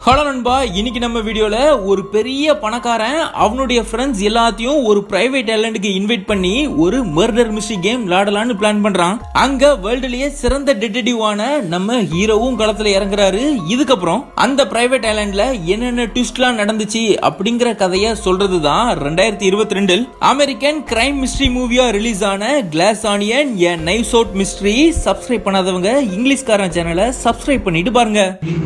hello நண்பா இன்னைக்கு நம்ம வீடியோல ஒரு பெரிய பணக்காரன் அவனுடைய ஃப்ரெண்ட்ஸ் எல்லாத்தையும் ஒரு பிரைவேட் ஐலாண்டுக்கு இன்வைட் பண்ணி ஒரு மர்டர் மிஸ்ட்ரி கேம் விளையாடலாம்னு பிளான் பண்றான் அங்க வேர்ல்டுலயே சிறந்த டிடெக்டிவான நம்ம ஹீரோவும் களத்துல இறங்குறாரு இதுக்கப்புறம் அந்த பிரைவேட் ஐலாண்ட்ல என்னென்ன ட்விஸ்ட்லாம் நடந்துச்சு அப்படிங்கிற கதைய சொல்றதுதான் ரெண்டாயிரத்தி இருபத்தி ரெண்டில் அமெரிக்கன் கிரைம் மிஸ்ட்ரி மூவியா ரிலீஸ் ஆன Glass Onion a Knives Out mystery subscribe பண்ணாதவங்க இங்கிலீஷ்காரன் சேனலை சப்ஸ்கிரைப் பண்ணிட்டு பாருங்க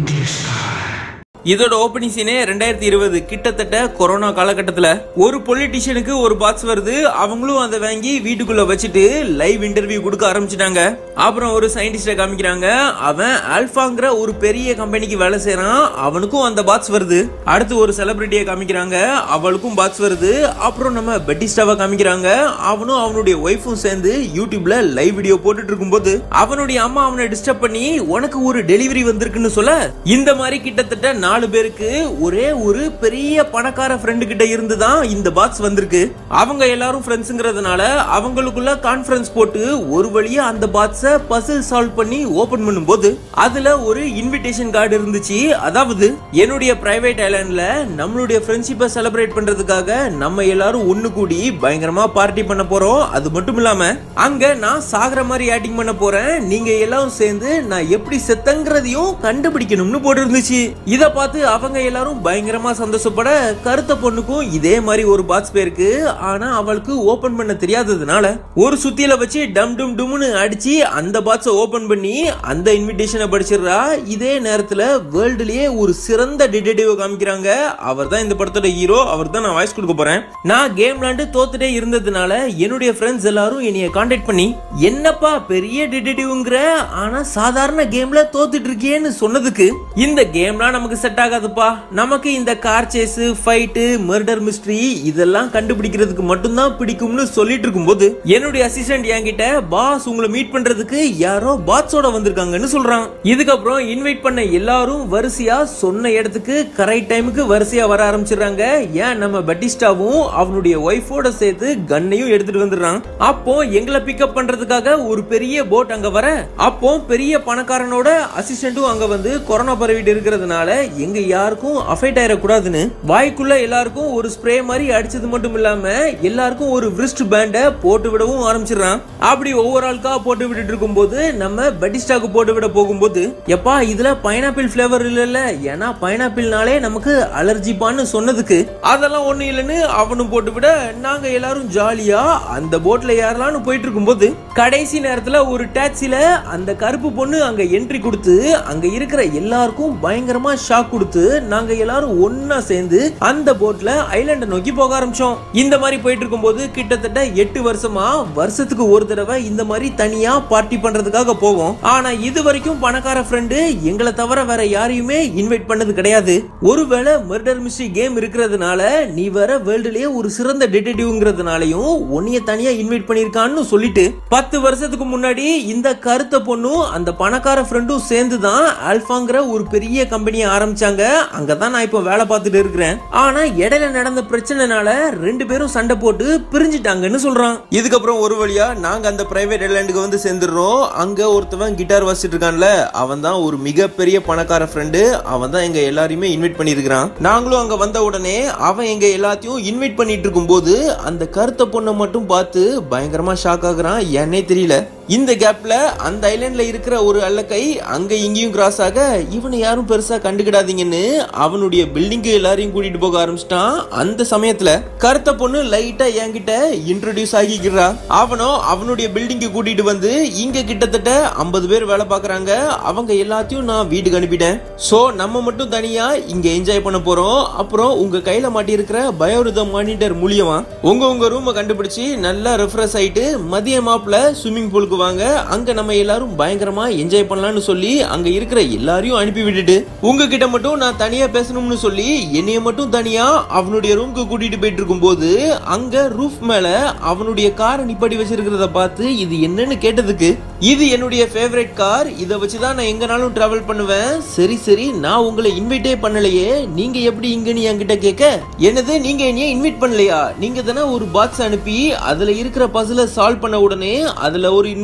இதோட ஓப்பனிங் சீனே ரெண்டாயிரத்தி இருபது கிட்டத்தட்ட கொரோனா காலகட்டத்தில் ஒரு பொலிட்டிஷியனுக்கு ஒரு பாக்ஸ் வருது அவங்களும் அதை வாங்கி வீட்டுக்குள்ள வச்சுட்டு லைவ் இன்டர்வியூ கொடுக்க ஆரம்பிச்சிட்டாங்க அப்புறம் ஒரு சயின்டிஸ்ட காமிக்கிறாங்க அவன் ஆல்பாங்கிற ஒரு பெரிய கம்பெனிக்கு வேலை செய்யறான் அவனுக்கும் அந்த பாக்ஸ் வருது அடுத்து ஒரு செலிபிரிட்டியை காமிக்கிறாங்க அவளுக்கும் பாக்ஸ் வருது அப்புறம் நம்ம பெட்டிஸ்டாவை காமிக்கிறாங்க அவனும் அவனுடைய ஒய்ஃபும் சேர்ந்து யூடியூப்ல லைவ் வீடியோ போட்டுட்டு இருக்கும்போது அவனுடைய அம்மா அவனை டிஸ்டர்ப் பண்ணி உனக்கு ஒரு டெலிவரி வந்திருக்குன்னு சொல்ல இந்த மாதிரி கிட்டத்தட்ட நாலு பேருக்கு ஒரே ஒரு பெரிய பணக்கார ஃப்ரெண்டு கிட்ட இருந்து தான் இந்த பாக்ஸ் வந்திருக்கு அவங்க எல்லாரும் ஃப்ரெண்ட்ஸுங்கிறதுனால அவங்களுக்குள்ள கான்ஃபரன்ஸ் போட்டு ஒரு வழியா அந்த பாக்ஸ பசில் சால்வ் பண்ணி ஓபன் பண்ணும்போது அதுல ஒரு இன்விடேஷன் கார்டு இருந்துச்சு அதாவது என்னுடைய பிரைவேட் ஐலாண்ட்ல நம்மளுடைய ஃப்ரெண்ட்ஷிப்பை செலிப்ரேட் பண்றதுக்காக நம்ம எல்லாரும் ஒண்ணு கூடி பயங்கரமா பார்ட்டி பண்ண போறோம் அது மட்டும் இல்லாம அங்க நான் சாகுற மாதிரி ஆக்டிங் பண்ண போறேன் நீங்க எல்லாரும் சேர்ந்து நான் எப்படி செத்தங்கிறதையும் கண்டுபிடிக்கணும்னு போட்டு இருந்துச்சு இத பார்த்து அவங்க எல்லாரும் பயங்கரமா சந்தோஷப்பட கருத்த பொண்ணுக்கும் இதே மாதிரி ஒரு பாக்ஸ் பேருக்கு ஆனா அவளுக்கு ஓபன் பண்ண தெரியாததுனால ஒரு சுத்தியில வச்சு டம் டும் டும்னு அடிச்சு அந்த பாக்ஸ ஓபன் பண்ணி அந்த இன்விடேஷனை படிச்சிடுறா இதே நேரத்துல வேர்ல்டுலயே ஒரு சிறந்த டிடெக்டிவ் காமிக்கிறாங்க அவர் தான் இந்த படத்தோட ஹீரோ அவர் தான் நான் வாய்ஸ் கொடுக்க போறேன் நான் கேம் விளாண்டு தோத்துட்டே இருந்ததுனால என்னுடைய ஃப்ரெண்ட்ஸ் எல்லாரும் என்னைய காண்டாக்ட் பண்ணி என்னப்பா பெரிய டிடெக்டிவ்ங்கிற ஆனா சாதாரண கேம்ல தோத்துட்டு இருக்கியேன்னு சொன்னதுக்கு இந்த கேம்லாம் நமக்கு செட் ஆகாதுப்பா நமக்கு இந்த car chase fight murder mystery இதெல்லாம் கண்டுபிடிக்கிறதுக்கு மட்டும்தான் பிடிக்கும்னு சொல்லிட்டு இருக்கும்போது என்னுடைய அசிஸ்டன்ட் என்கிட்ட பாஸ் உங்களை மீட் பண்றதுக்கு யாரோ பாட்ஸோட வந்திருக்காங்கன்னு சொல்றான் இதுக்கப்புறம் இன்வைட் பண்ண எல்லாரும் வரிசையா சொன்ன இடத்துக்கு கரெக்ட் டைமுக்கு வரிசையா வர ஆரம்பிச்சிடுறாங்க ஏன் நம்ம பட்டிஸ்டாவும் அவனுடைய ஒய்ஃபோட சேர்த்து கன்னையும் எடுத்துட்டு வந்துடுறான் அப்போ எங்களை பிக்கப் பண்றதுக்காக ஒரு பெரிய போட் அங்க வர அப்போ பெரிய பணக்காரனோட அசிஸ்டன்ட்டும் அங்க வந்து கொரோனா பரவிட்டு இருக்கிறதுனால எங்க யாருக்கும் அஃபெக்ட் ஆயிடக்கூடாதுன்னு வாய்க்குள்ள எல்லாருக்கும் ஒரு ஸ்ப்ரே மாதிரி அடிச்சது மட்டும் இல்லாம எல்லாருக்கும் ஒரு விரிஸ்ட் பேண்ட போட்டு விடவும் ஆரம்பிச்சிடறான் அப்படி ஒவ்வொரு ஆளுக்கா போட்டு விட்டுட்டு இருக்கும்போது நம்ம பெட்டிஸ்டாக்கு போட்டு விட போகும்போது எப்பா இதுல பைனாப்பிள் ஃபிளேவர் இல்லைல்ல ஏன்னா பைனாப்பிள்னாலே நமக்கு அலர்ஜிப்பான்னு சொன்னதுக்கு அதெல்லாம் ஒண்ணு இல்லைன்னு அவனும் போட்டு விட நாங்க எல்லாரும் ஜாலியா அந்த போட்ல ஏறலாம்னு போயிட்டு இருக்கும்போது கடைசி நேரத்துல ஒரு டாக்ஸில அந்த கருப்பு பொண்ணு அங்க என்ட்ரி கொடுத்து அங்க இருக்கிற எல்லாருக்கும் பயங்கரமா ஷாக் கொடுத்து நாங்க எல்லாரும் ஒன்னா சேர்ந்து அந்த போட்ல ஐலாண்ட நோக்கி போக ஆரம்பிச்சோம் இந்த மாதிரி போயிட்டு இருக்கும்போது கிட்டத்தட்ட எட்டு வருஷமா வருஷத்துக்கு ஒரு தடவை இந்த மாதிரி தனியா பார்ட்டி பண்றதுக்காக போவோம் ஆனா இது வரைக்கும் பணக்கார ஃப்ரெண்டு எங்களை தவிர வேற யாரையுமே இன்வைட் பண்ணது கிடையாது ஒருவேளை மர்டர் மிஸ்ட்ரி கேம் இருக்கிறதுனால நீ வேற வேர்ல்டுலயே ஒரு சிறந்த டிடெக்டிவ்ங்கிறதுனாலயும் உன்னைய தனியா இன்வைட் பண்ணிருக்கான்னு சொல்லிட்டு பத்து வருஷத்துக்கு முன்னாடி இந்த கருத்த பொண்ணும் அந்த பணக்கார ஃப்ரெண்டும் சேர்ந்து தான் ஆல்பாங்கிற ஒரு பெரிய கம்பெனியை ஆரம்பிச்சாங்க அங்கதான் நான் இப்போ வேலை பார்த்துட்டு இருக்கிறேன் ஆனா இடையில நடந்த பிரச்சனைனால ரெண்டு பேரும் சண்டை போட்டு பிரிஞ்சிட்டாங்கன்னு சொல்றான் இதுக்கப்புறம் ஒரு வழியா நாங்க அந்த பிரைவேட் ஐலாண்டுக்கு வந்து சேர்ந்துடுறோம் அங்க ஒருத்தவன் கிட்டார் வாசிட்டு இருக்கான்ல அவன் தான் ஒரு மிகப்பெரிய பணக்கார ஃப்ரெண்டு அவன் தான் எங்க எல்லாரையுமே இன்வைட் பண்ணியிருக்கிறான் நாங்களும் அங்க வந்த உடனே அவன் எங்க எல்லாத்தையும் இன்வைட் பண்ணிட்டு இருக்கும்போது அந்த கருத்த பொண்ணை மட்டும் பார்த்து பயங்கரமா ஷாக் ஆகுறான் ஏன்னே தெரியல இந்த கேப்ல அந்த ஐலாண்ட்ல இருக்கிற ஒரு அல்லக்கை அங்க இங்கேயும் கிராஸ் ஆக இவனை யாரும் பெருசா கண்டுக்கிடாதீங்கன்னு அவனுடைய பில்டிங்கு எல்லாரையும் கூட்டிட்டு போக ஆரம்பிச்சிட்டான் அந்த சமயத்துல கருத்த பொண்ணு லைட்டா என்கிட்ட இன்ட்ரோடியூஸ் ஆகிக்கிறா அவனோ அவனுடைய பில்டிங்கு கூட்டிட்டு வந்து இங்க கிட்டத்தட்ட ஐம்பது பேர் வேலை பார்க்கறாங்க அவங்க எல்லாத்தையும் நான் வீட்டுக்கு அனுப்பிட்டேன் சோ நம்ம மட்டும் தனியா இங்க என்ஜாய் பண்ண போறோம் அப்புறம் உங்க கையில மாட்டி இருக்கிற பயோரிதம் மானிட்டர் மூலியமா உங்க உங்க ரூமை கண்டுபிடிச்சு நல்லா ரெஃப்ரெஷ் ஆயிட்டு மதிய மாப்ல ஸ்விம்மிங் பூலுக்கு வாங்க அங்க நம்ம எல்லாரும் பயங்கரமா என்ஜாய் பண்ணலாம்னு சொல்லி அங்க இருக்கிற எல்லாரையும் அனுப்பி விட்டுட்டு உங்ககிட்ட மட்டும் நான் தனியா பேசணும்னு சொல்லி என்னைய மட்டும் தனியா அவனுடைய ரூம்க்கு கூட்டிட்டு போயிட்டு இருக்கும்போது அங்க ரூஃப் மேல அவனுடைய காரை நிப்பாட்டி வச்சிருக்கிறத பார்த்து இது என்னன்னு கேட்டதுக்கு இது என்னுடைய ஃபேவரட் கார் இதை வச்சுதான் நான் எங்கனாலும் டிராவல் பண்ணுவேன் சரி சரி நான் உங்களை இன்வைட்டே பண்ணலையே நீங்க எப்படி இங்கன்னு என்கிட்ட கேட்க என்னது நீங்க என்னைய இன்வைட் பண்ணலையா நீங்க தானே ஒரு பாக்ஸ் அனுப்பி அதுல இருக்கிற பசில சால்வ் பண்ண உடனே அதுல ஒரு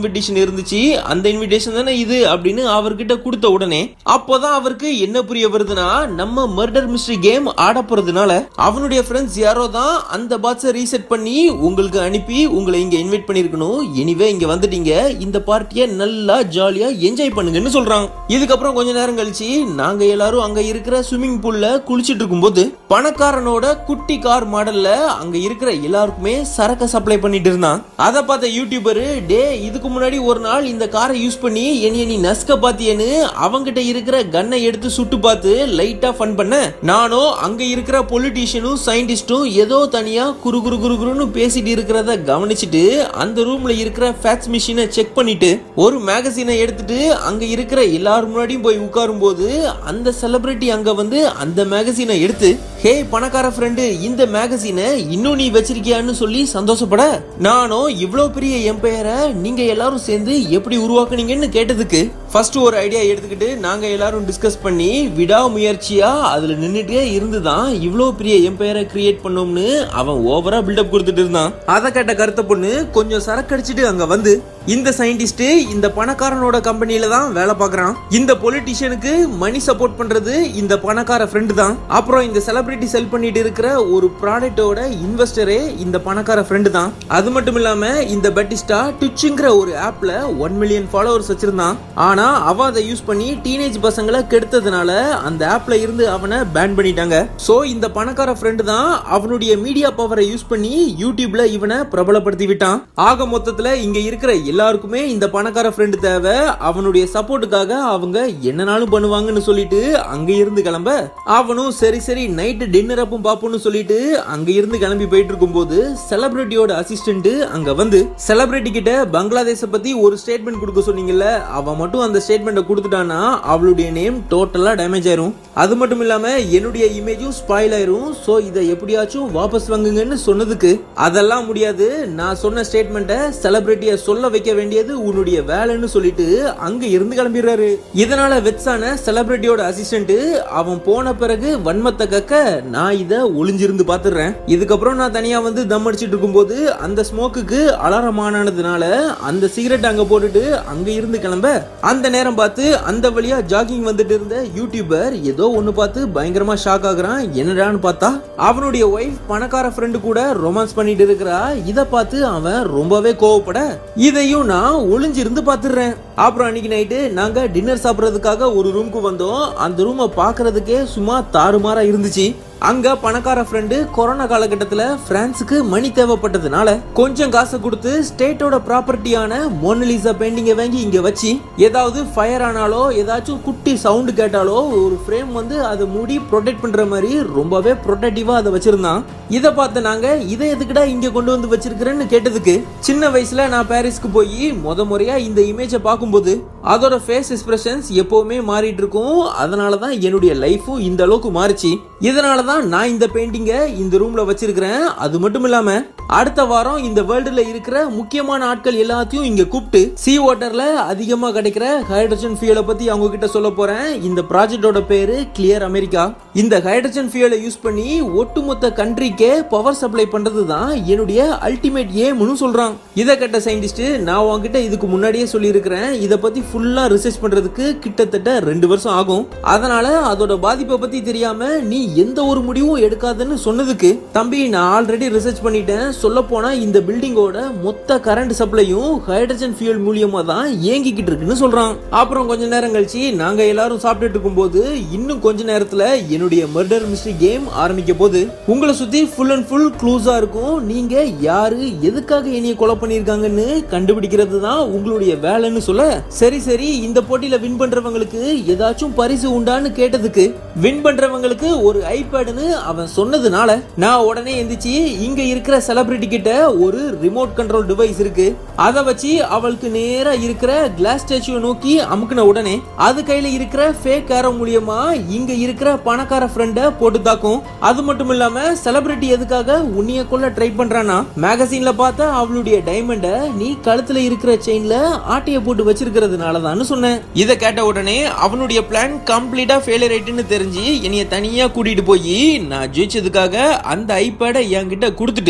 இன்விடேஷன் இருந்துச்சு அந்த இன்விடேஷன் தானே இது அப்படின்னு அவர்கிட்ட கொடுத்த உடனே அப்போதான் அவருக்கு என்ன புரிய வருதுன்னா நம்ம மர்டர் மிஸ்ட்ரி கேம் ஆட போறதுனால அவனுடைய ஃப்ரெண்ட்ஸ் யாரோ தான் அந்த பாக்ஸை ரீசெட் பண்ணி உங்களுக்கு அனுப்பி உங்களை இங்க இன்வைட் பண்ணிருக்கணும் எனிவே இங்க வந்துட்டீங்க இந்த பார்ட்டியை நல்லா ஜாலியா என்ஜாய் பண்ணுங்கன்னு சொல்றாங்க இதுக்கப்புறம் கொஞ்ச நேரம் கழிச்சு நாங்க எல்லாரும் அங்க இருக்கிற ஸ்விம்மிங் பூல்ல குளிச்சிட்டு இருக்கும்போது பணக்காரனோட குட்டி கார் மாடல்ல அங்க இருக்கிற எல்லாருக்குமே சரக்கு சப்ளை பண்ணிட்டு இருந்தான் அதை பார்த்த யூடியூபர் டே இதுக்கு முன்னாடி ஒரு நாள் இந்த காரை யூஸ் பண்ணி என்னைய நீ நஸ்க பாத்தியன்னு அவங்கிட்ட இருக்கிற கன்னை எடுத்து சுட்டு பார்த்து லைட்டா ஃபன் பண்ண நானும் அங்க இருக்கிற பொலிட்டீஷியனும் சயின்டிஸ்டும் ஏதோ தனியா குரு குரு குரு குருன்னு பேசிட்டு இருக்கிறத கவனிச்சுட்டு அந்த ரூம்ல இருக்கிற ஃபேக்ஸ் மிஷினை செக் பண்ணிட்டு ஒரு மேகசினை எடுத்துட்டு அங்க இருக்கிற எல்லாரும் முன்னாடியும் போய் உட்காரும் போது அந்த செலிபிரிட்டி அங்க வந்து அந்த மேகசினை எடுத்து ஹே பணக்கார ஃப்ரெண்டு இந்த மேகசினை இன்னும் நீ வச்சிருக்கியான்னு சொல்லி சந்தோஷப்பட நானும் இவ்வளோ பெரிய எம்பையரை நீங்க எல்லாரும் சேர்ந்து எப்படி உருவாக்குனீங்கன்னு கேட்டதுக்கு ஃபர்ஸ்ட் ஒரு ஐடியா எடுத்துக்கிட்டு நாங்க எல்லாரும் டிஸ்கஸ் பண்ணி விடாமுயற்சியா அதுல நின்னுட்டே இருந்துதான் இவ்வளோ பெரிய எம்பையரை கிரியேட் பண்ணோம்னு அவன் ஓவரா பில்டப் கொடுத்துட்டு இருந்தான் அதை கேட்ட கருத்த பொண்ணு கொஞ்சம் சரக்கு அடிச்சிட்டு அங்க வந்து இந்த சயின்டிஸ்ட் இந்த பணக்காரனோட கம்பெனில தான் வேலை பார்க்கறான் இந்த பொலிட்டிஷியனுக்கு மணி சப்போர்ட் பண்றது இந்த பணக்கார ஃப்ரெண்டு தான் அப்புறம் இந்த செலிபிரிட்டி செல் பண்ணிட்டு இருக்கிற ஒரு ப்ராடக்ட்டோட இன்வெஸ்டரே இந்த பணக்கார ஃப்ரெண்டு தான் அது மட்டும் இல்லாம இந்த பெட்டிஸ்டா டுச்சுங்கிற ஒரு ஆப்ல ஒன் மில்லியன் ஃபாலோவர்ஸ் வச்சிருந்தான் ஆனா அவன் அதை யூஸ் பண்ணி டீனேஜ் பசங்களை கெடுத்ததுனால அந்த ஆப்ல இருந்து அவனை பேன் பண்ணிட்டாங்க சோ இந்த பணக்கார ஃப்ரெண்டு தான் அவனுடைய மீடியா பவரை யூஸ் பண்ணி யூடியூப்ல இவனை பிரபலப்படுத்தி விட்டான் ஆக மொத்தத்துல இங்க இருக்கிற எல்லாருக்குமே இந்த பணக்கார ஃப்ரெண்டு தேவை அவனுடைய சப்போர்ட்டுக்காக அவங்க என்னனாலும் பண்ணுவாங்கன்னு சொல்லிட்டு அங்க இருந்து கிளம்ப அவனும் சரி சரி நைட்டு டின்னர் அப்பவும் பாப்போம்னு சொல்லிட்டு அங்க இருந்து கிளம்பி போயிட்டு இருக்கும்போது செலிபிரிட்டியோட அசிஸ்டன்ட் அங்க வந்து செலிபிரிட்டி கிட்ட பங்களாதேஷ பத்தி ஒரு ஸ்டேட்மெண்ட் கொடுக்க சொன்னீங்கல்ல அவன் மட்டும் அந்த ஸ்டேட்மெண்ட்டை கொடுத்துட்டானா அவளுடைய நேம் டோட்டலா டேமேஜ் ஆயிரும் அது மட்டும் இல்லாம என்னுடைய இமேஜும் ஸ்பாயில் ஆயிரும் சோ இதை எப்படியாச்சும் வாபஸ் வாங்குங்கன்னு சொன்னதுக்கு அதெல்லாம் முடியாது நான் சொன்ன ஸ்டேட்மெண்ட்டை செலிபிரிட்டிய சொல்ல வைக்க வேண்டியது உன்னுடைய வேலைன்னு சொல்லிட்டு அங்க இருந்து கிளம்பிடுறாரு இதனால வெட்ஸான செலிபிரிட்டியோட அசிஸ்டன்ட் அவன் போன பிறகு வன்மத்தை கக்க நான் இத ஒளிஞ்சிருந்து பாத்துறேன் இதுக்கப்புறம் நான் தனியா வந்து தம் அடிச்சிட்டு இருக்கும்போது அந்த ஸ்மோக்குக்கு அலாரம் ஆனதுனால அந்த சிகரெட் அங்க போட்டுட்டு அங்க இருந்து கிளம்ப அந்த நேரம் பார்த்து அந்த வழியா ஜாகிங் வந்துட்டு இருந்த யூடியூபர் ஏதோ ஒண்ணு பார்த்து பயங்கரமா ஷாக் ஆகுறான் என்னடான்னு பார்த்தா அவனுடைய ஒய்ஃப் பணக்கார ஃப்ரெண்டு கூட ரொமான்ஸ் பண்ணிட்டு இருக்கிறா இத பார்த்து அவன் ரொம்பவே கோவப்பட இதையும் நான் ஒளிஞ்சிருந்து பாத்துடுறேன் அப்புறம் அன்னைக்கு நைட்டு நாங்க டின்னர் சாப்பிடுறதுக்காக ஒரு ரூமுக்கு வந்தோம் அந்த ரூமை பார்க்கிறதுக்கே சும்மா தாறுமாறா இருந்துச்சு அங்க பணக்கார ஃப்ரெண்டு கொரோனா காலகட்டத்துல பிரான்ஸுக்கு மணி தேவைப்பட்டதுனால கொஞ்சம் காசை கொடுத்து ஸ்டேட்டோட ப்ராப்பர்ட்டியான மோனலிசா பெயிண்டிங்கை வாங்கி இங்க வச்சு ஏதாவது ஃபயர் ஆனாலோ ஏதாச்சும் குட்டி சவுண்டு கேட்டாலோ ஒரு ஃப்ரேம் வந்து அதை மூடி ப்ரொடெக்ட் பண்ற மாதிரி ரொம்பவே ப்ரொடெக்டிவா அதை வச்சிருந்தான் இதை பார்த்து நாங்க இதை எதுக்குடா இங்க கொண்டு வந்து வச்சிருக்கிறேன்னு கேட்டதுக்கு சின்ன வயசுல நான் பாரிஸ்க்கு போய் முத முறையா இந்த இமேஜை பார்க்கும்போது அதோட ஃபேஸ் எக்ஸ்பிரஷன்ஸ் எப்பவுமே மாறிட்டு இருக்கும் அதனால தான் என்னுடைய லைஃபும் இந்த அளவுக்கு மாறிச்சு இதனால தான் நான் இந்த பெயிண்டிங்கை இந்த ரூம்ல வச்சிருக்கிறேன் அது மட்டும் இல்லாம அடுத்த வாரம் இந்த வேர்ல்டுல இருக்கிற முக்கியமான ஆட்கள் எல்லாத்தையும் இங்க கூப்பிட்டு சி வாட்டர்ல அதிகமா கிடைக்கிற ஹைட்ரஜன் ஃபியூலை பத்தி அவங்க கிட்ட சொல்ல போறேன் இந்த ப்ராஜெக்டோட பேரு கிளியர் அமெரிக்கா இந்த ஹைட்ரஜன் ஃபியூலை யூஸ் பண்ணி ஒட்டுமொத்த கண்ட்ரிக்கே பவர் சப்ளை பண்றது தான் என்னுடைய அல்டிமேட் ஏம்னு சொல்றான் இதை கட்ட சயின்டிஸ்ட் நான் உங்ககிட்ட இதுக்கு முன்னாடியே சொல்லியிருக்கிறேன் இதை பத்தி ஃபுல்லா ரிசர்ச் பண்றதுக்கு கிட்டத்தட்ட ரெண்டு வருஷம் ஆகும் அதனால அதோட பாதிப்பை பத்தி தெரியாம நீ எந்த ஒரு முடிவும் எடுக்காதன்னு சொன்னதுக்கு தம்பி நான் ஆல்ரெடி ரிசர்ச் பண்ணிட்டேன் சொல்ல போனா இந்த பில்டிங்கோட மொத்த கரண்ட் சப்ளையும் ஹைட்ரஜன் ஃபியூல் மூலியமா தான் இயங்கிக்கிட்டு இருக்குன்னு சொல்றான் அப்புறம் கொஞ்ச நேரம் கழிச்சு நாங்க எல்லாரும் சாப்பிட்டுட்டு இருக்கும்போது இன்னும் கொஞ்ச நேரத்துல என்னுடைய மர்டர் மிஸ்ட்ரி கேம் ஆரம்பிக்க போகுது உங்களை சுத்தி ஃபுல் அண்ட் ஃபுல் க்ளூஸா இருக்கும் நீங்க யாரு எதுக்காக என்னைய கொலை பண்ணிருக்காங்கன்னு கண்டுபிடிக்கிறது தான் உங்களுடைய வேலைன்னு சொல்ல சரி சரி இந்த போட்டியில வின் பண்றவங்களுக்கு ஏதாச்சும் பரிசு உண்டான்னு கேட்டதுக்கு வின் பண்றவங்களுக்கு ஒரு ஐபேடுன்னு அவன் சொன்னதுனால நான் உடனே எந்திரிச்சு இங்க இருக்கிற செலிபிரிட்டி கிட்ட ஒரு ரிமோட் கண்ட்ரோல் டிவைஸ் இருக்கு அதை வச்சு அவளுக்கு நேரா இருக்கிற கிளாஸ் ஸ்டாச்சுவை நோக்கி அமுக்குன உடனே அது கையில இருக்கிற ஃபேக் ஏரோ மூலியமா இங்க இருக்கிற பணக்கார ஃப்ரெண்ட போட்டு தாக்கும் அது மட்டும் இல்லாம செலிபிரிட்டி எதுக்காக உன்னைய கொள்ள ட்ரை பண்றானா மேகசின்ல பார்த்த அவளுடைய டைமண்ட நீ கழுத்துல இருக்கிற செயின்ல ஆட்டைய போட்டு வச்சிருக்கிறதுனால தான் சொன்னேன் இதை கேட்ட உடனே அவனுடைய பிளான் கம்ப்ளீட்டா ஃபெயிலியர் ஆயிட்டுன்னு தெரிஞ்சு என்னைய தனியா கூட்டிட்டு போய் நான் ஜெயிச்சதுக்காக அந்த ஐபேடை என்கிட்ட கொடுத்துட்டு நான்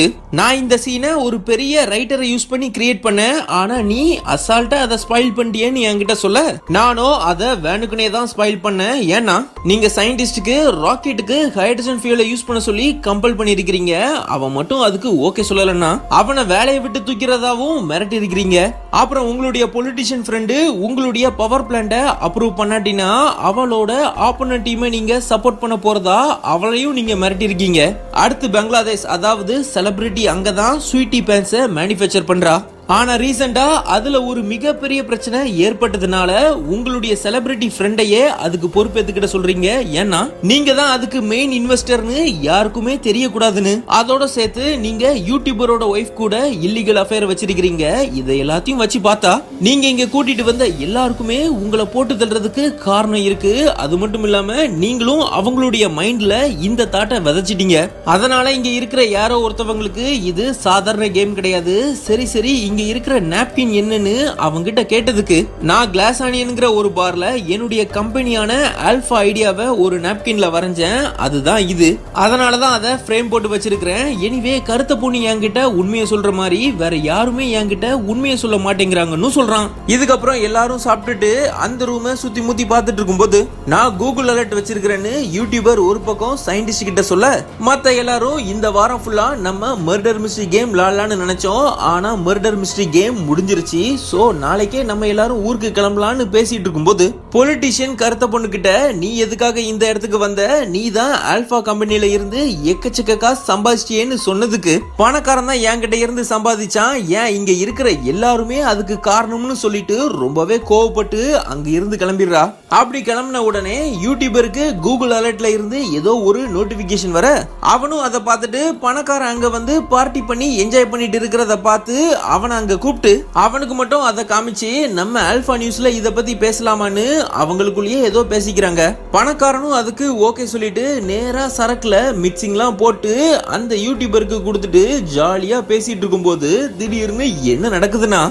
நான் இந்த சீனை ஒரு பெரிய ரைட்டரை யூஸ் பண்ணி கிரியேட் பண்ணேன் ஆனா நீ அசால்ட்டா அதை ஸ்பாயில் பண்ணிட்டியேன்னு என்கிட்ட சொல்ல நானும் அதை வேணுக்குனே தான் ஸ்பாயில் பண்ணேன் ஏன்னா நீங்க சயின்டிஸ்டுக்கு ராக்கெட்டுக்கு ஹைட்ரஜன் ஃபியூலை யூஸ் பண்ண சொல்லி கம்பல் பண்ணிருக்கிறீங்க அவன் மட்டும் அதுக்கு ஓகே சொல்லலன்னா அவனை வேலையை விட்டு தூக்கிறதாவும் மிரட்டி இருக்கிறீங்க அப்புறம் உங்களுடைய பொலிட்டிஷியன் ஃப்ரெண்டு உங்களுடைய பவர் பிளான்ட அப்ரூவ் பண்ணாட்டினா அவளோட ஆப்போனன்ட் டீமை நீங்க சப்போர்ட் பண்ண போறதா அவளையும் நீங்க மிரட்டி இருக்கீங்க அடுத்து பங்களாதேஷ் அதாவது செலிபிரிட்டி அங்கதான் ஸ்வீட்டி பேன்ஸை மேனுஃபேக்சர் பண்றா ஆனா ரீசெண்டா அதுல ஒரு மிகப்பெரிய பிரச்சனை ஏற்பட்டதுனால உங்களுடைய செலிபிரிட்டி ஃப்ரெண்டையே அதுக்கு பொறுப்பேத்துக்கிட்ட சொல்றீங்க ஏன்னா நீங்க தான் அதுக்கு மெயின் இன்வெஸ்டர்னு யாருக்குமே தெரியக்கூடாதுன்னு அதோட சேர்த்து நீங்க யூடியூபரோட ஒய்ஃப் கூட இல்லீகல் அஃபேர் வச்சிருக்கிறீங்க இதை எல்லாத்தையும் வச்சு பார்த்தா நீங்க இங்க கூட்டிட்டு வந்த எல்லாருக்குமே உங்களை போட்டு தள்ளுறதுக்கு காரணம் இருக்கு அது மட்டும் இல்லாம நீங்களும் அவங்களுடைய மைண்ட்ல இந்த தாட்டை விதைச்சிட்டீங்க அதனால இங்க இருக்கிற யாரோ ஒருத்தவங்களுக்கு இது சாதாரண கேம் கிடையாது சரி சரி இங்க இருக்கிற நாப்கின் என்னன்னு அவங்கிட்ட கேட்டதுக்கு நான் கிளாஸ் ஆனியன்ங்கிற ஒரு பார்ல என்னுடைய கம்பெனியான ஆல்பா ஐடியாவை ஒரு நாப்கின்ல வரைஞ்சேன் அதுதான் இது அதனால தான் அதை ஃப்ரேம் போட்டு வச்சிருக்கிறேன் எனிவே கருத்த பொண்ணு என்கிட்ட உண்மையை சொல்ற மாதிரி வேற யாருமே என்கிட்ட உண்மையை சொல்ல மாட்டேங்கிறாங்கன்னு சொல்றான் இதுக்கப்புறம் எல்லாரும் சாப்பிட்டுட்டு அந்த ரூமை சுத்தி முத்தி பார்த்துட்டு இருக்கும்போது நான் கூகுள் அலர்ட் வச்சிருக்கிறேன்னு யூடியூபர் ஒரு பக்கம் சயின்டிஸ்ட் கிட்ட சொல்ல மத்த எல்லாரும் இந்த வாரம் ஃபுல்லா நம்ம மர்டர் மிஸ்ட்ரி கேம் விளாடலாம்னு நினைச்சோம் ஆனா மர்டர் மிஸ்ட்ரி கேம் முடிஞ்சிருச்சு சோ நாளைக்கே நம்ம எல்லாரும் ஊருக்கு கிளம்பலாம்னு பேசிட்டு இருக்கும்போது பொலிட்டிஷியன் கருத்த பொண்ணு கிட்ட நீ எதுக்காக இந்த இடத்துக்கு வந்த நீ தான் ஆல்பா கம்பெனில இருந்து எக்கச்சக்க காசு சம்பாதிச்சியேன்னு சொன்னதுக்கு பணக்காரன் தான் என்கிட்ட இருந்து சம்பாதிச்சான் ஏன் இங்க இருக்கிற எல்லாருமே அதுக்கு காரணம்னு சொல்லிட்டு ரொம்பவே கோவப்பட்டு அங்க இருந்து கிளம்பிடுறா அப்படி கிளம்பின உடனே யூடியூபருக்கு கூகுள் அலர்ட்ல இருந்து ஏதோ ஒரு நோட்டிபிகேஷன் வர அவனும் அதை பார்த்துட்டு பணக்காரன் அங்க வந்து பார்ட்டி பண்ணி என்ஜாய் பண்ணிட்டு இருக்கிறத பார்த்து அவனை அங்க கூப்பிட்டு அவனுக்கு மட்டும் அதை காமிச்சு நம்ம ஆல்பா நியூஸ்ல இத பத்தி பேசலாமான்னு அவங்களுக்குள்ளேயே ஏதோ பேசிக்கிறாங்க பணக்காரனும் அதுக்கு ஓகே சொல்லிட்டு நேரா சரக்குல மிக்சிங்லாம் போட்டு அந்த யூடியூபருக்கு கொடுத்துட்டு ஜாலியா பேசிட்டு இருக்கும்போது திடீர்னு என்ன நடக்குதுன்னா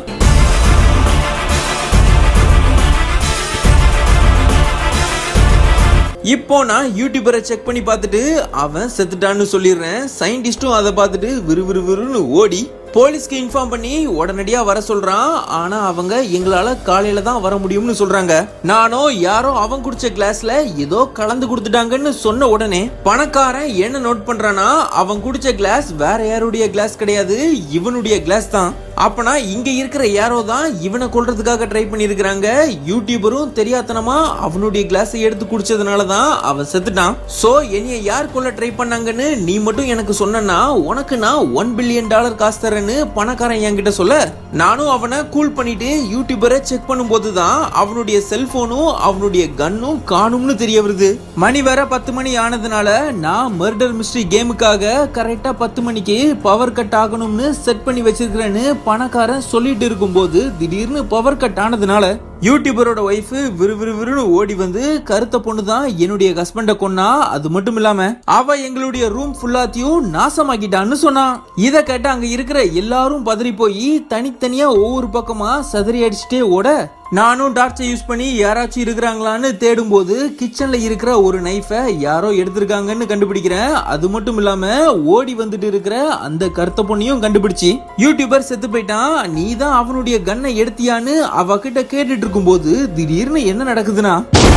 இப்போ நான் யூடியூபரை செக் பண்ணி பார்த்துட்டு அவன் செத்துட்டான்னு சொல்லிடுறேன் சயின்டிஸ்டும் அதை பார்த்துட்டு விறுவிறுவிறுன்னு ஓடி போலீஸ்க்கு இன்ஃபார்ம் பண்ணி உடனடியா வர சொல்றான் ஆனா அவங்க எங்களால காலையில தான் வர முடியும்னு சொல்றாங்க நானும் யாரோ அவன் குடிச்ச கிளாஸ்ல ஏதோ கலந்து கொடுத்துட்டாங்கன்னு சொன்ன உடனே பணக்காரன் என்ன நோட் பண்றானா அவன் குடிச்ச கிளாஸ் வேற யாருடைய கிளாஸ் கிடையாது இவனுடைய கிளாஸ் தான் அப்பனா இங்க இருக்கிற யாரோ தான் இவனை கொல்றதுக்காக ட்ரை பண்ணிருக்கிறாங்க யூடியூபரும் தெரியாதனமா அவனுடைய கிளாஸை எடுத்து குடிச்சதுனால தான் அவன் செத்துட்டான் சோ என்னைய யார் கொல்ல ட்ரை பண்ணாங்கன்னு நீ மட்டும் எனக்கு சொன்னா உனக்கு நான் ஒன் பில்லியன் டாலர் காசு தரேன்னு பணக்காரன் என்கிட்ட சொல்ல நானும் அவனை கூல் பண்ணிட்டு யூடியூபரை செக் பண்ணும்போது தான் அவனுடைய செல்போனும் அவனுடைய கன்னும் காணும்னு தெரிய வருது மணி வேற பத்து மணி ஆனதுனால நான் மர்டர் மிஸ்ட்ரி கேமுக்காக கரெக்டா பத்து மணிக்கு பவர் கட் ஆகணும்னு செட் பண்ணி வச்சிருக்கிறேன்னு பணக்காரன் சொல்லிட்டு இருக்கும்போது திடீர்னு பவர் கட் ஆனதுனால யூடியூபரோட ஒய்ஃப் விறுவிறுவிறுன்னு ஓடி வந்து கருத்த பொண்ணு தான் என்னுடைய ஹஸ்பண்ட கொன்னா அது மட்டும் இல்லாம அவ எங்களுடைய ரூம் ஃபுல்லாத்தையும் நாசமாக்கிட்டான்னு சொன்னான் இத கேட்டு அங்க இருக்கிற எல்லாரும் பதறி போய் தனித்தனியா ஒவ்வொரு பக்கமா சதறி அடிச்சுட்டே ஓட நானும் டார்ச்சை யூஸ் பண்ணி யாராச்சும் இருக்கிறாங்களான்னு தேடும்போது கிச்சன்ல இருக்கிற ஒரு நைஃபை யாரோ எடுத்திருக்காங்கன்னு கண்டுபிடிக்கிறேன் அது மட்டும் இல்லாம ஓடி வந்துட்டு இருக்கிற அந்த கருத்த பொண்ணையும் கண்டுபிடிச்சு யூடியூபர் செத்து போயிட்டான் நீ தான் அவனுடைய கன்னை எடுத்தியான்னு அவகிட்ட கேட்டுட்டு இருக்கும்போது திடீர்னு என்ன நடக்குதுன்னா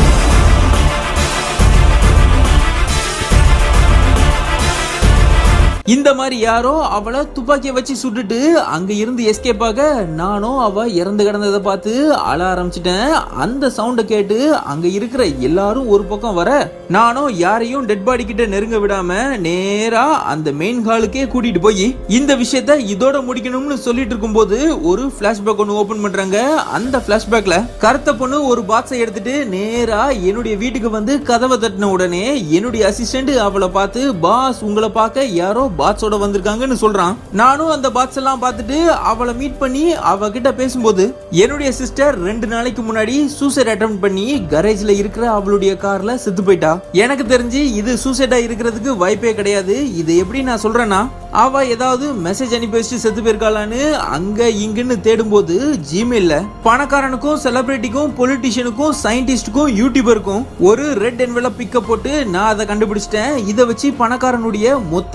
இந்த மாதிரி யாரோ அவளை துப்பாக்கியை வச்சு சுட்டுட்டு அங்க இருந்து எஸ்கேப் ஆக நானும் அவ இறந்து கிடந்ததை பார்த்து அழ ஆரம்பிச்சிட்டேன் அந்த சவுண்டை கேட்டு அங்க இருக்கிற எல்லாரும் ஒரு பக்கம் வர நானும் யாரையும் டெட் பாடி கிட்ட நெருங்க விடாம நேரா அந்த மெயின் ஹாலுக்கே கூட்டிட்டு போய் இந்த விஷயத்த இதோட முடிக்கணும்னு சொல்லிட்டு இருக்கும்போது ஒரு பிளாஷ்பேக் ஒன்று ஓபன் பண்றாங்க அந்த பிளாஷ்பேக்ல கருத்த பொண்ணு ஒரு பாக்ஸை எடுத்துட்டு நேரா என்னுடைய வீட்டுக்கு வந்து கதவை தட்டின உடனே என்னுடைய அசிஸ்டன்ட் அவளை பார்த்து பாஸ் உங்களை பார்க்க யாரோ பாட்ஸோட வந்திருக்காங்கன்னு சொல்றான் நானும் அந்த பாட்ஸ் எல்லாம் பார்த்துட்டு அவளை மீட் பண்ணி அவகிட்ட பேசும்போது என்னுடைய சிஸ்டர் ரெண்டு நாளைக்கு முன்னாடி சூசைட் அட்டம் பண்ணி கரேஜ்ல இருக்கிற அவளுடைய கார்ல செத்து போயிட்டா எனக்கு தெரிஞ்சு இது சூசைடா இருக்கிறதுக்கு வாய்ப்பே கிடையாது இது எப்படி நான் சொல்றேன்னா அவ ஏதாவது மெசேஜ் அனுப்பி வச்சுட்டு செத்து போயிருக்காளான்னு அங்க இங்குன்னு தேடும்போது ஜிமெயில்ல பணக்காரனுக்கும் செலிபிரிட்டிக்கும் பொலிட்டிஷியனுக்கும் சயின்டிஸ்டுக்கும் யூடியூபருக்கும் ஒரு ரெட் என்வெலப் பிக்க போட்டு நான் அதை கண்டுபிடிச்சிட்டேன் இதை வச்சு பணக்காரனுடைய மொத்த எம்பையரையும்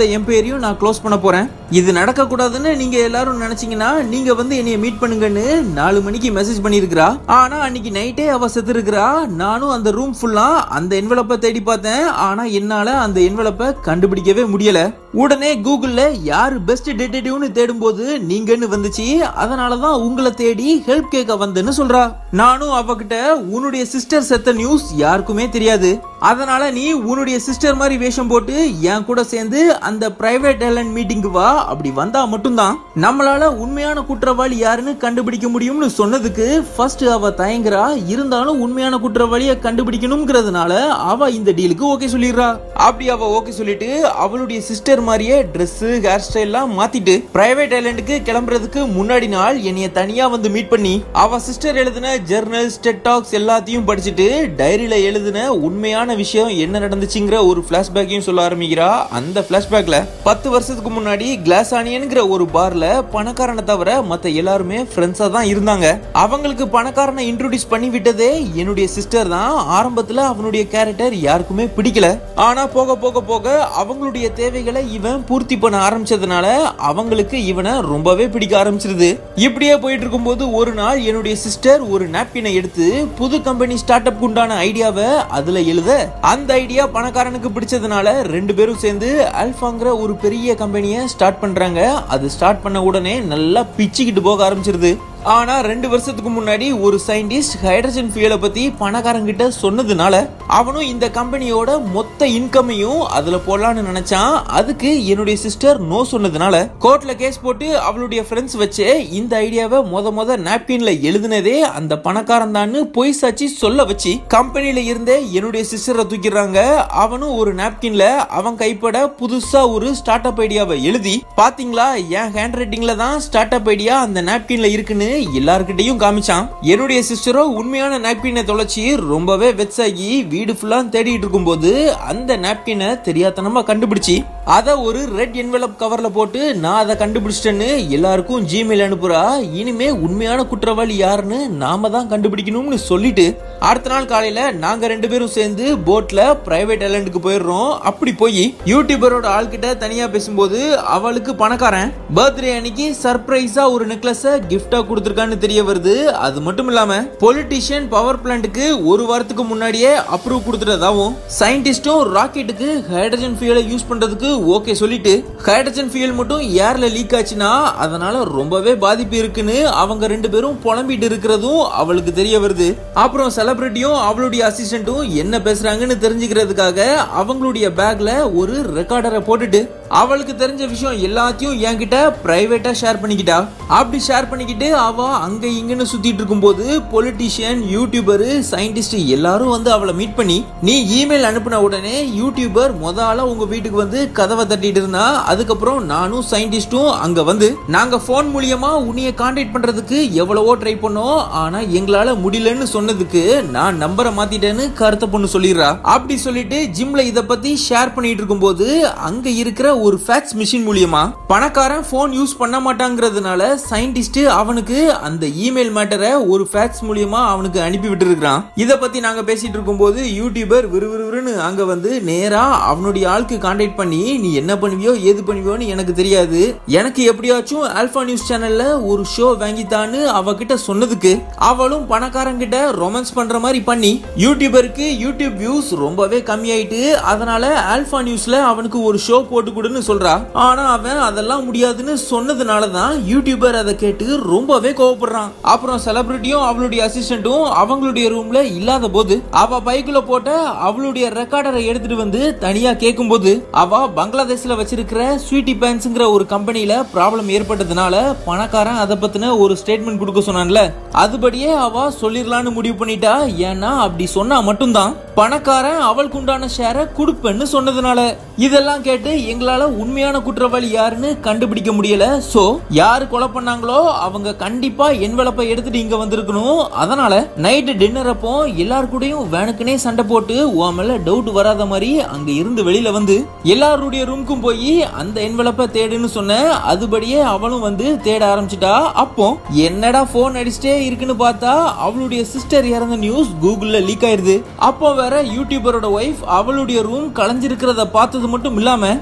பேரையும் நான் க்ளோஸ் பண்ண போறேன் இது நடக்க கூடாதுன்னு நீங்க எல்லாரும் நினைச்சீங்கன்னா நீங்க வந்து என்னைய மீட் பண்ணுங்கன்னு நாலு மணிக்கு மெசேஜ் பண்ணிருக்கிறா ஆனா அன்னைக்கு நைட்டே அவ செத்து இருக்கிறா நானும் அந்த ரூம் ஃபுல்லா அந்த என்வலப்பை தேடி பார்த்தேன் ஆனா என்னால அந்த என்வலப்பை கண்டுபிடிக்கவே முடியல உடனே கூகுள்ல யாரு பெஸ்ட் டிடெக்டிவ்னு தேடும்போது நீங்கன்னு வந்துச்சு அதனாலதான் உங்களை தேடி ஹெல்ப் கேட்க வந்தேன்னு சொல்றா நானும் அவகிட்ட உன்னுடைய சிஸ்டர் செத்த நியூஸ் யாருக்குமே தெரியாது அதனால நீ உன்னுடைய சிஸ்டர் மாதிரி வேஷம் போட்டு என் கூட சேர்ந்து அந்த பிரைவேட் ஏர்லைன் மீட்டிங்க்கு வா அப்படி வந்தா மட்டும்தான் நம்மளால உண்மையான குற்றவாளி யாருன்னு கண்டுபிடிக்க முடியும்னு சொன்னதுக்கு ஃபர்ஸ்ட் அவ தயங்குறா இருந்தாலும் உண்மையான குற்றவாளியை கண்டுபிடிக்கணுங்கிறதுனால அவ இந்த டீலுக்கு ஓகே சொல்லிடுறா அப்படி அவ ஓகே சொல்லிட்டு அவளுடைய சிஸ்டர் மாதிரியே Dress ஹேர் ஸ்டைல்லாம் மாத்திட்டு பிரைவேட் ஐலாண்டுக்கு கிளம்புறதுக்கு முன்னாடி நாள் என்னைய தனியா வந்து மீட் பண்ணி அவ சிஸ்டர் எழுதின ஜெர்னல் ஸ்டெட்டாக்ஸ் எல்லாத்தையும் படிச்சுட்டு டைரியில எழுதின உண்மையான விஷயம் என்ன நடந்துச்சுங்கிற ஒரு பிளாஷ்பேக்கையும் சொல்ல ஆரம்பிக்கிறா அந்த பிளாஷ்பேக்ல பத்து வருஷத்துக்கு முன்னாடி கிளாஸ் ஆனியன்ங்கிற ஒரு பார்ல பணக்காரனை தவிர மத்த எல்லாருமே ஃப்ரெண்ட்ஸா தான் இருந்தாங்க அவங்களுக்கு பணக்காரனை இன்ட்ரோடியூஸ் பண்ணி விட்டதே என்னுடைய சிஸ்டர் தான் ஆரம்பத்துல அவனுடைய கேரக்டர் யாருக்குமே பிடிக்கல ஆனா போக போக போக அவங்களுடைய தேவைகளை இவன் பூர்த்தி பண்ண ஆரம்பிச்சதுனால அவங்களுக்கு இவனை ரொம்பவே பிடிக்க ஆரம்பிச்சிருது இப்படியே போயிட்டு இருக்கும்போது ஒரு நாள் என்னுடைய சிஸ்டர் ஒரு நாப்கினை எடுத்து புது கம்பெனி ஸ்டார்ட் அப் உண்டான ஐடியாவை அதுல எழுத அந்த ஐடியா பணக்காரனுக்கு பிடிச்சதுனால ரெண்டு பேரும் சேர்ந்து அல்ஃபாங்கிற ஒரு பெரிய கம்பெனியை ஸ்டார்ட் பண்றாங்க அது ஸ்டார்ட் பண்ண உடனே நல்லா பிச்சுக்கிட்டு போக ஆரம்பிச்சிருது ஆனா ரெண்டு வருஷத்துக்கு முன்னாடி ஒரு சயின்டிஸ்ட் ஹைட்ரஜன் ஃபியூலை பத்தி பணக்காரங்கிட்ட சொன்னதுனால அவனும் இந்த கம்பெனியோட மொத்த இன்கமையும் அதுல போடலாம்னு நினைச்சான் அதுக்கு என்னுடைய சிஸ்டர் நோ சொன்னதுனால கோர்ட்ல கேஸ் போட்டு அவளுடைய ஃப்ரெண்ட்ஸ் வச்சு இந்த ஐடியாவை மொத மொத நாப்கின்ல எழுதுனதே அந்த பணக்காரன் தான்னு பொய் சாட்சி சொல்ல வச்சு கம்பெனில இருந்தே என்னுடைய சிஸ்டரை தூக்கிடுறாங்க அவனும் ஒரு நாப்கின்ல அவன் கைப்பட புதுசா ஒரு ஸ்டார்ட் அப் ஐடியாவை எழுதி பாத்தீங்களா என் ஹேண்ட் ரைட்டிங்ல தான் ஸ்டார்ட் அப் ஐடியா அந்த நாப்கின்ல இருக்குன்னு எல்லார்கிட்டயும் காமிச்சான் என்னுடைய சிஸ்டரோ உண்மையான நாப்கினை தொலைச்சி ரொம்பவே வெக்ஸ் ஆகி வீடு ஃபுல்லா தேடிட்டு இருக்கும்போது அந்த நாப்கினை தெரியாதனமா கண்டுபிடிச்சி அதை ஒரு ரெட் என்வெலப் கவர்ல போட்டு நான் அதை கண்டுபிடிச்சிட்டேன்னு எல்லாருக்கும் ஜிமெயில் அனுப்புறா இனிமே உண்மையான குற்றவாளி யாருன்னு நாம தான் கண்டுபிடிக்கணும்னு சொல்லிட்டு அடுத்த நாள் காலையில நாங்க ரெண்டு பேரும் சேர்ந்து போட்ல பிரைவேட் ஐலாண்டுக்கு போயிடுறோம் அப்படி போய் யூடியூபரோட ஆள்கிட்ட தனியா பேசும்போது அவளுக்கு பணக்காரன் பர்த்டே அன்னைக்கு சர்ப்ரைஸா ஒரு நெக்லஸ கிஃப்டா கொடுத்துருக்கான்னு தெரிய வருது அது மட்டும் இல்லாம பொலிட்டிஷியன் பவர் பிளான்ட்டுக்கு ஒரு வாரத்துக்கு முன்னாடியே அப்ரூவ் கொடுத்துட்டதாவும் சயின்டிஸ்டும் ராக்கெட்டுக்கு ஹைட்ரஜன் ஃபியூலை யூஸ் பண்றதுக்கு ஓகே சொல்லிட்டு ஹைட்ரஜன் ஃபியூல் மட்டும் ஏர்ல லீக் ஆச்சுன்னா அதனால ரொம்பவே பாதிப்பு இருக்குன்னு அவங்க ரெண்டு பேரும் புலம்பிட்டு இருக்கிறதும் அவளுக்கு தெரிய வருது அப்புறம் செலிபிரிட்டியும் அவளுடைய அசிஸ்டன்ட்டும் என்ன பேசுறாங்கன்னு தெரிஞ்சுக்கிறதுக்காக அவங்களுடைய பேக்ல ஒரு ரெக்கார்டரை போட்டுட்டு அவளுக்கு தெரிஞ்ச விஷயம் எல்லாத்தையும் என்கிட்ட பிரைவேட்டா ஷேர் பண்ணிக்கிட்டா அப்படி ஷேர் பண்ணிக்கிட்டு அவ அங்க இங்கன்னு சுத்திட்டு இருக்கும்போது பொலிட்டிஷியன் யூடியூபர் சயின்டிஸ்ட் எல்லாரும் வந்து அவளை மீட் பண்ணி நீ இமெயில் அனுப்பின உடனே யூடியூபர் முத ஆளா உங்க வீட்டுக்கு வந்து கதவை தட்டிட்டு இருந்தா அதுக்கப்புறம் நானும் சயின்டிஸ்டும் அங்க வந்து நாங்க போன் மூலியமா உன்னைய கான்டாக்ட் பண்றதுக்கு எவ்வளவோ ட்ரை பண்ணோம் ஆனா எங்களால முடியலன்னு சொன்னதுக்கு நான் நம்பரை மாத்திட்டேன்னு கருத்த பொண்ணு சொல்லிடுறா அப்படி சொல்லிட்டு ஜிம்ல இத பத்தி ஷேர் பண்ணிட்டு இருக்கும்போது அங்க இருக்கிற ஒரு ஃபேக்ஸ் மிஷின் மூலியமா பணக்காரன் போன் யூஸ் பண்ண மாட்டாங்கிறதுனால சயின்டிஸ்ட் அவனுக்கு அந்த இமெயில் மேட்டரை ஒரு ஃபேக்ஸ் மூலியமா அவனுக்கு அனுப்பி விட்டு இருக்கிறான் இத பத்தி நாங்க பேசிட்டு இருக்கும்போது யூடியூபர் விறுவிறுன்னு அங்க வந்து நேரா அவனுடைய ஆளுக்கு கான்டாக்ட் பண்ணி நீ என்ன பண்ணுவியோ ஏது பண்ணுவியோன்னு எனக்கு தெரியாது எனக்கு எப்படியாச்சும் ஆல்பா நியூஸ் சேனல்ல ஒரு ஷோ வாங்கித்தான்னு அவகிட்ட சொன்னதுக்கு அவளும் பணக்காரங்கிட்ட ரொமான்ஸ் பண்ற மாதிரி பண்ணி யூடியூபருக்கு யூடியூப் வியூஸ் ரொம்பவே கம்மியாயிட்டு அதனால ஆல்பா நியூஸ்ல அவனுக்கு ஒரு ஷோ போட்டு கொடுன்னு சொல்றா ஆனா அவன் அதெல்லாம் முடியாதுன்னு சொன்னதுனால தான் யூடியூபர் அதை கேட்டு ரொம்பவே கோவப்படுறான் அப்புறம் செலிபிரிட்டியும் அவளுடைய அசிஸ்டன்ட்டும் அவங்களுடைய ரூம்ல இல்லாத போது அவ பைக்குள்ள போட்ட அவளுடைய ரெக்கார்டரை எடுத்துட்டு வந்து தனியா கேட்கும்போது அவ பங்களாதேஷ்ல வச்சிருக்கிற ஸ்வீட்டி பேன்ஸ்ங்கிற ஒரு கம்பெனில ப்ராப்ளம் ஏற்பட்டதுனால பணக்காரன் அதை பத்தின ஒரு ஸ்டேட்மெண்ட் கொடுக்க சொன்னான்ல அதுபடியே அவ சொல்லிடலான்னு முடிவு பண்ணிட்டா ஏன்னா அப்படி சொன்னா மட்டும்தான் பணக்காரன் அவளுக்கு உண்டான ஷேரை கொடுப்பேன்னு சொன்னதுனால இதெல்லாம் கேட்டு எங்களால உண்மையான குற்றவாளி யாருன்னு கண்டுபிடிக்க முடியல சோ யாரு கொலை பண்ணாங்களோ அவங்க கண்டிப்பா என்வலப்பை எடுத்துட்டு இங்க வந்திருக்கணும் அதனால நைட்டு டின்னர் அப்போ எல்லார் கூடயும் வேணுக்குனே சண்டை போட்டு உன் மேல டவுட் வராத மாதிரி அங்க இருந்து வெளியில வந்து எல்லாருடைய ரூமுக்கும் போய் அந்த என்வலப்பை தேடுன்னு சொன்ன அதுபடியே அவளும் வந்து தேட ஆரம்பிச்சிட்டா அப்போ என்னடா போன் அடிச்சுட்டே இருக்குன்னு பார்த்தா அவளுடைய சிஸ்டர் இறந்த நியூஸ் கூகுள்ல லீக் ஆயிருது அப்போ வேற யூடியூபரோட ஒய்ஃப் அவளுடைய ரூம் கலைஞ்சிருக்கிறத பார்த்தது மட்டும் இல்லாம அவளுடைய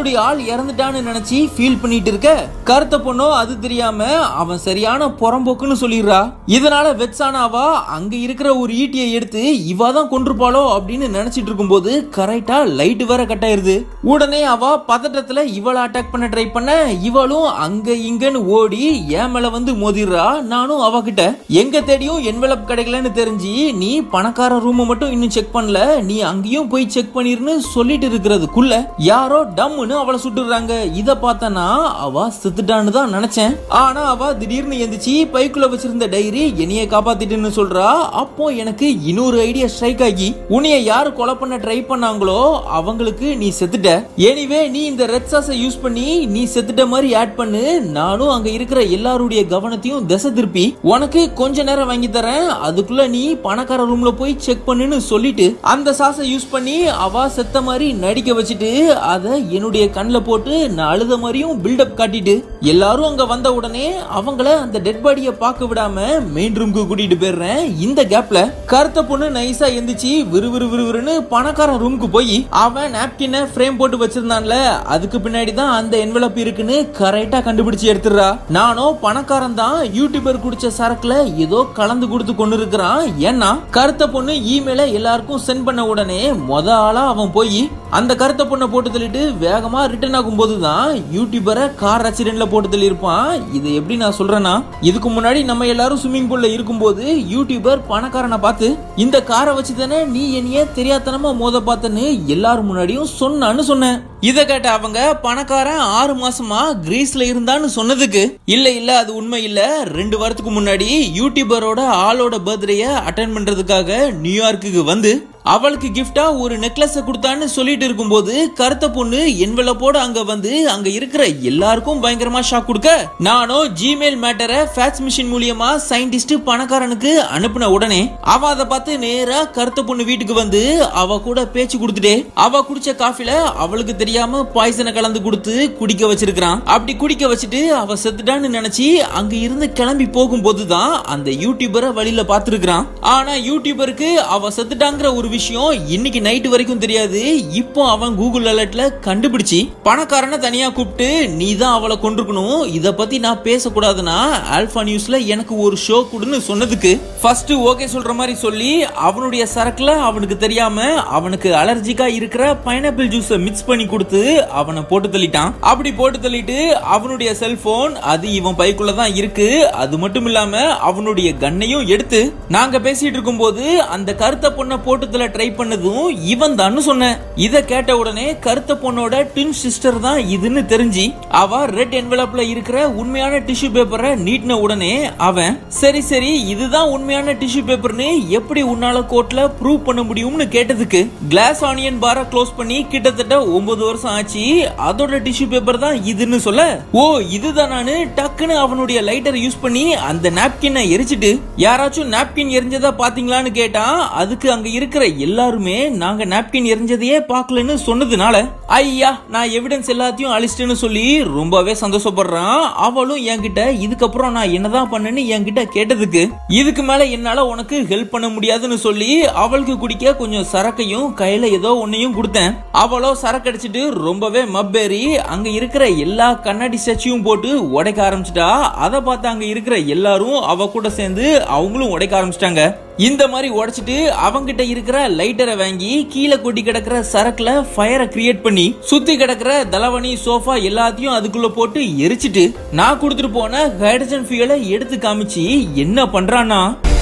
தன்னுடைய ஆள் இறந்துட்டான்னு நினைச்சு ஃபீல் பண்ணிட்டு இருக்க கருத்த பொண்ணோ அது தெரியாம அவன் சரியான புறம்போக்குன்னு சொல்லிடுறா இதனால வெட்சானாவா அங்க இருக்கிற ஒரு ஈட்டியை எடுத்து இவ தான் கொண்டிருப்பாளோ அப்படின்னு நினைச்சிட்டு இருக்கும்போது கரெக்டா லைட் வேற கட் ஆயிருது உடனே அவ பதட்டத்துல இவளை அட்டாக் பண்ண ட்ரை பண்ண இவளும் அங்க இங்கன்னு ஓடி என் மேல வந்து மோதிடுறா நானும் அவகிட்ட எங்க தேடியும் என்வெலப் கிடைக்கலன்னு தெரிஞ்சு நீ பணக்கார ரூம் மட்டும் இன்னும் செக் பண்ணல நீ அங்கேயும் போய் செக் பண்ணிருன்னு சொல்லிட்டு இருக்கிறதுக்குள்ள யாரோ டம்முன்னு அவளை சுட்டுறாங்க இத பார்த்தனா அவ செத்துட்டான்னு தான் நினைச்சேன் ஆனா அவ திடீர்னு எந்திரிச்சு பைக்குள்ள வச்சிருந்த டைரி என்னைய காப்பாத்திட்டுன்னு சொல்றா அப்போ எனக்கு இன்னொரு ஐடியா ஸ்ட்ரைக் ஆகி உன்னைய யாரு கொலை பண்ண ட்ரை பண்ணாங்களோ அவங்களுக்கு நீ செத்துட்ட எனிவே நீ இந்த ரெட் சாஸை யூஸ் பண்ணி நீ செத்துட்ட மாதிரி ஆட் பண்ணு நானும் அங்க இருக்கிற எல்லாருடைய கவனத்தையும் திசை திருப்பி உனக்கு கொஞ்ச நேரம் வாங்கி தரேன் அதுக்குள்ள நீ பணக்கார ரூம்ல போய் செக் பண்ணுன்னு சொல்லிட்டு அந்த சாஸை யூஸ் பண்ணி அவ செத்த மாதிரி நடிக்க வச்சுட்டு அத என்னுடைய கண்ணுல போட்டு நான் அழுத மாதிரியும் பில்டப் காட்டிட்டு எல்லாரும் அங்க வந்த உடனே அவங்கள அந்த டெட் பாடிய பார்க்க விடாம மெயின் ரூம்க்கு கூட்டிட்டு போயிடுறேன் இந்த கேப்ல கருத்த பொண்ணு நைஸா எந்திரிச்சு விறுவிறு விறுவிறுன்னு பணக்காரன் ரூமுக்கு போய் அவன் நாப்கினை ஃப்ரேம் போட்டு வச்சிருந்தான்ல அதுக்கு பின்னாடி தான் அந்த என்வலப் இருக்குன்னு கரெக்டா கண்டுபிடிச்சு எடுத்துடுறா நானும் பணக்காரன் தான் யூடியூபர் குடிச்ச சரக்குல ஏதோ கலந்து கொடுத்து கொண்டு இருக்கிறான் ஏன்னா கருத்த பொண்ணு இமெயில எல்லாருக்கும் சென்ட் பண்ண உடனே மொத ஆளா அவன் போய் அந்த கருத்த பொண்ணை போட்டு தள்ளிட்டு வேகமா ரிட்டர்ன் ஆகும்போது தான் யூடியூபரை கார் ஆக்சிடென்ட்ல போட்டு தள்ளியிருப்பான் இது எப்படி நான் சொல்றேன்னா இதுக்கு முன்னாடி நம்ம எல்லாரும் ஸ்விம்மிங் பூல்ல இருக்கும்போது யூடியூபர் பணக்காரனை பார்த்து இந்த காரை வச்சு தானே நீ என்னைய தெரியாதனமா மோத பார்த்தன்னு எல்லாரும் முன்னாடியும் சொன்னான்னு சொன்னேன் இத கேட்ட அவங்க பணக்காரன் ஆறு மாசமா கிரீஸ்ல இருந்தான்னு சொன்னதுக்கு இல்ல இல்ல அது உண்மை இல்ல ரெண்டு வாரத்துக்கு முன்னாடி யூடியூபரோட ஆளோட பர்த்டேய அட்டன் பண்றதுக்காக நியூயார்க்குக்கு வந்து அவளுக்கு கிஃப்டா ஒரு நெக்லஸ் கொடுத்தான்னு சொல்லிட்டு இருக்கும்போது கருத்த பொண்ணு என்வெலப்போட அங்க வந்து அங்க இருக்கிற எல்லாருக்கும் பயங்கரமா ஷாக் கொடுக்க நானும் ஜிமெயில் மேட்டரை ஃபேக்ஸ் மிஷின் மூலியமா சயின்டிஸ்ட் பணக்காரனுக்கு அனுப்புன உடனே அவ அதை பார்த்து நேரா கருத்த பொண்ணு வீட்டுக்கு வந்து அவ கூட பேச்சு கொடுத்துட்டே அவ குடிச்ச காஃபில அவளுக்கு தெரியாம பாய்சனை கலந்து கொடுத்து குடிக்க வச்சிருக்கான் அப்படி குடிக்க வச்சுட்டு அவ செத்துட்டான்னு நினைச்சு அங்க இருந்து கிளம்பி போகும்போது தான் அந்த யூடியூபரை வழியில பாத்துருக்கான் ஆனா யூடியூபருக்கு அவ செத்துட்டாங்கிற ஒரு விஷயம் இன்னைக்கு நைட் வரைக்கும் தெரியாது இப்போ அவன் கூகுள் அலர்ட்ல கண்டுபிடிச்சு பணக்காரனை தனியா கூப்பிட்டு நீ தான் அவளை கொண்டிருக்கணும் இத பத்தி நான் பேசக்கூடாதுன்னா ஆல்பா நியூஸ்ல எனக்கு ஒரு ஷோ கொடுன்னு சொன்னதுக்கு ஃபர்ஸ்ட் ஓகே சொல்ற மாதிரி சொல்லி அவனுடைய சரக்குல அவனுக்கு தெரியாம அவனுக்கு அலர்ஜிக்கா இருக்கிற பைனாப்பிள் ஜூஸ மிக்ஸ் பண்ணி கொடுத்து அவனை போட்டு தள்ளிட்டான் அப்படி போட்டு தள்ளிட்டு அவனுடைய செல்போன் அது இவன் பைக்குள்ள தான் இருக்கு அது மட்டும் இல்லாம அவனுடைய கண்ணையும் எடுத்து நாங்க பேசிட்டு இருக்கும்போது அந்த கருத்த பொண்ணை போட்டு தள்ள ட்ரை பண்ணதும் இவன் தான் சொன்னேன் இத கேட்ட உடனே கருத்த பொண்ணோட ட்வின் சிஸ்டர் தான் இதுன்னு தெரிஞ்சு அவ ரெட் என்வலப்ல இருக்கிற உண்மையான டிஷ்யூ பேப்பரை நீட்டின உடனே அவன் சரி சரி இதுதான் உண்மையான டிஷ்யூ பேப்பர்னு எப்படி உன்னால கோர்ட்ல ப்ரூவ் பண்ண முடியும்னு கேட்டதுக்கு கிளாஸ் ஆனியன் பார க்ளோஸ் பண்ணி கிட்டத்தட்ட ஒன்பது வருஷம் ஆச்சு அதோட டிஷ்யூ பேப்பர் தான் இதுன்னு சொல்ல ஓ இதுதான் நானு டக்குன்னு அவனுடைய லைட்டர் யூஸ் பண்ணி அந்த நாப்கினை எரிச்சிட்டு யாராச்சும் நாப்கின் எரிஞ்சதா பாத்தீங்களான்னு கேட்டான் அதுக்கு அங்க இருக்கிற எல்லாருமே நாங்க நாப்கின் எரிஞ்சதையே பார்க்கலன்னு சொன்னதுனால ஐயா நான் எவிடன்ஸ் எல்லாத்தையும் அழிச்சிட்டேன்னு சொல்லி ரொம்பவே சந்தோஷப்படுறான் அவளும் என்கிட்ட இதுக்கப்புறம் நான் என்னதான் பண்ணேன்னு என்கிட்ட கேட்டதுக்கு இதுக்கு மேல என்னால உனக்கு ஹெல்ப் பண்ண முடியாதுன்னு சொல்லி அவளுக்கு குடிக்க கொஞ்சம் சரக்கையும் கையில ஏதோ ஒன்னையும் கொடுத்தேன் அவளோ சரக்கு அடிச்சிட்டு ரொம்பவே மப்பேறி அங்க இருக்கிற எல்லா கண்ணாடி ஸ்டாச்சுவும் போட்டு உடைக்க ஆரம்பிச்சிட்டா அதை பார்த்து அங்க இருக்கிற எல்லாரும் அவ கூட சேர்ந்து அவங்களும் உடைக்க ஆரம்பிச்சிட்டாங்க இந்த மாதிரி உடைச்சிட்டு அவங்கிட்ட இருக்கிற லைட்டரை வாங்கி கீழே கொட்டி கிடக்கிற சரக்குல ஃபயரை கிரியேட் பண்ணி சுத்தி கிடக்கிற தலவணி சோஃபா எல்லாத்தையும் அதுக்குள்ள போட்டு எரிச்சிட்டு நான் கொடுத்துட்டு போன ஹைட்ரஜன் ஃபியூலை எடுத்து காமிச்சு என்ன பண்றான்னா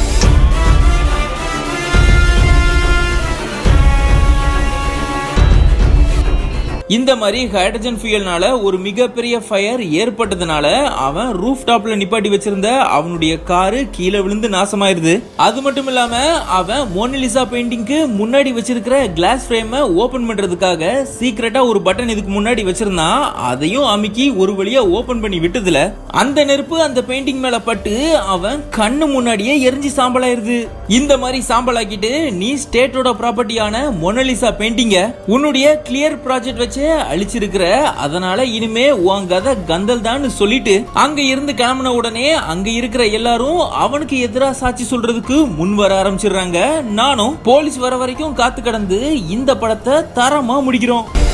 இந்த மாதிரி ஹைட்ரஜன் ஃபியூயல்னால ஒரு மிகப்பெரிய ஃபயர் ஏற்பட்டதுனால அவன் ரூஃப் டாப்ல நிப்பாட்டி வச்சிருந்த அவனுடைய காரு கீழே விழுந்து நாசமாயிருது அது மட்டும் இல்லாம அவன் மோனலிசா பெயிண்டிங்க்கு முன்னாடி வச்சிருக்கிற கிளாஸ் ஃப்ரேமை ஓபன் பண்றதுக்காக சீக்கிரட்டா ஒரு பட்டன் இதுக்கு முன்னாடி வச்சிருந்தான் அதையும் அமுக்கி ஒரு வழியா ஓபன் பண்ணி விட்டதுல அந்த நெருப்பு அந்த பெயிண்டிங் மேல பட்டு அவன் கண்ணு முன்னாடியே எரிஞ்சு சாம்பலாயிருது இந்த மாதிரி சாம்பலாக்கிட்டு நீ ஸ்டேட்டோட ப்ராப்பர்ட்டியான மொனலிசா பெயிண்டிங்க உன்னுடைய கிளியர் ப்ராஜெக்ட் வச்சு அழிச்சிருக்கிற அதனால இனிமே உன் கதை கந்தல் தான் சொல்லிட்டு அங்க இருந்து கிளம்பின உடனே அங்க இருக்கிற எல்லாரும் அவனுக்கு எதிரா சாட்சி சொல்றதுக்கு முன் வர ஆரம்பிச்சிடுறாங்க நானும் போலீஸ் வர வரைக்கும் காத்து கடந்து இந்த படத்தை தரமா முடிக்கிறோம்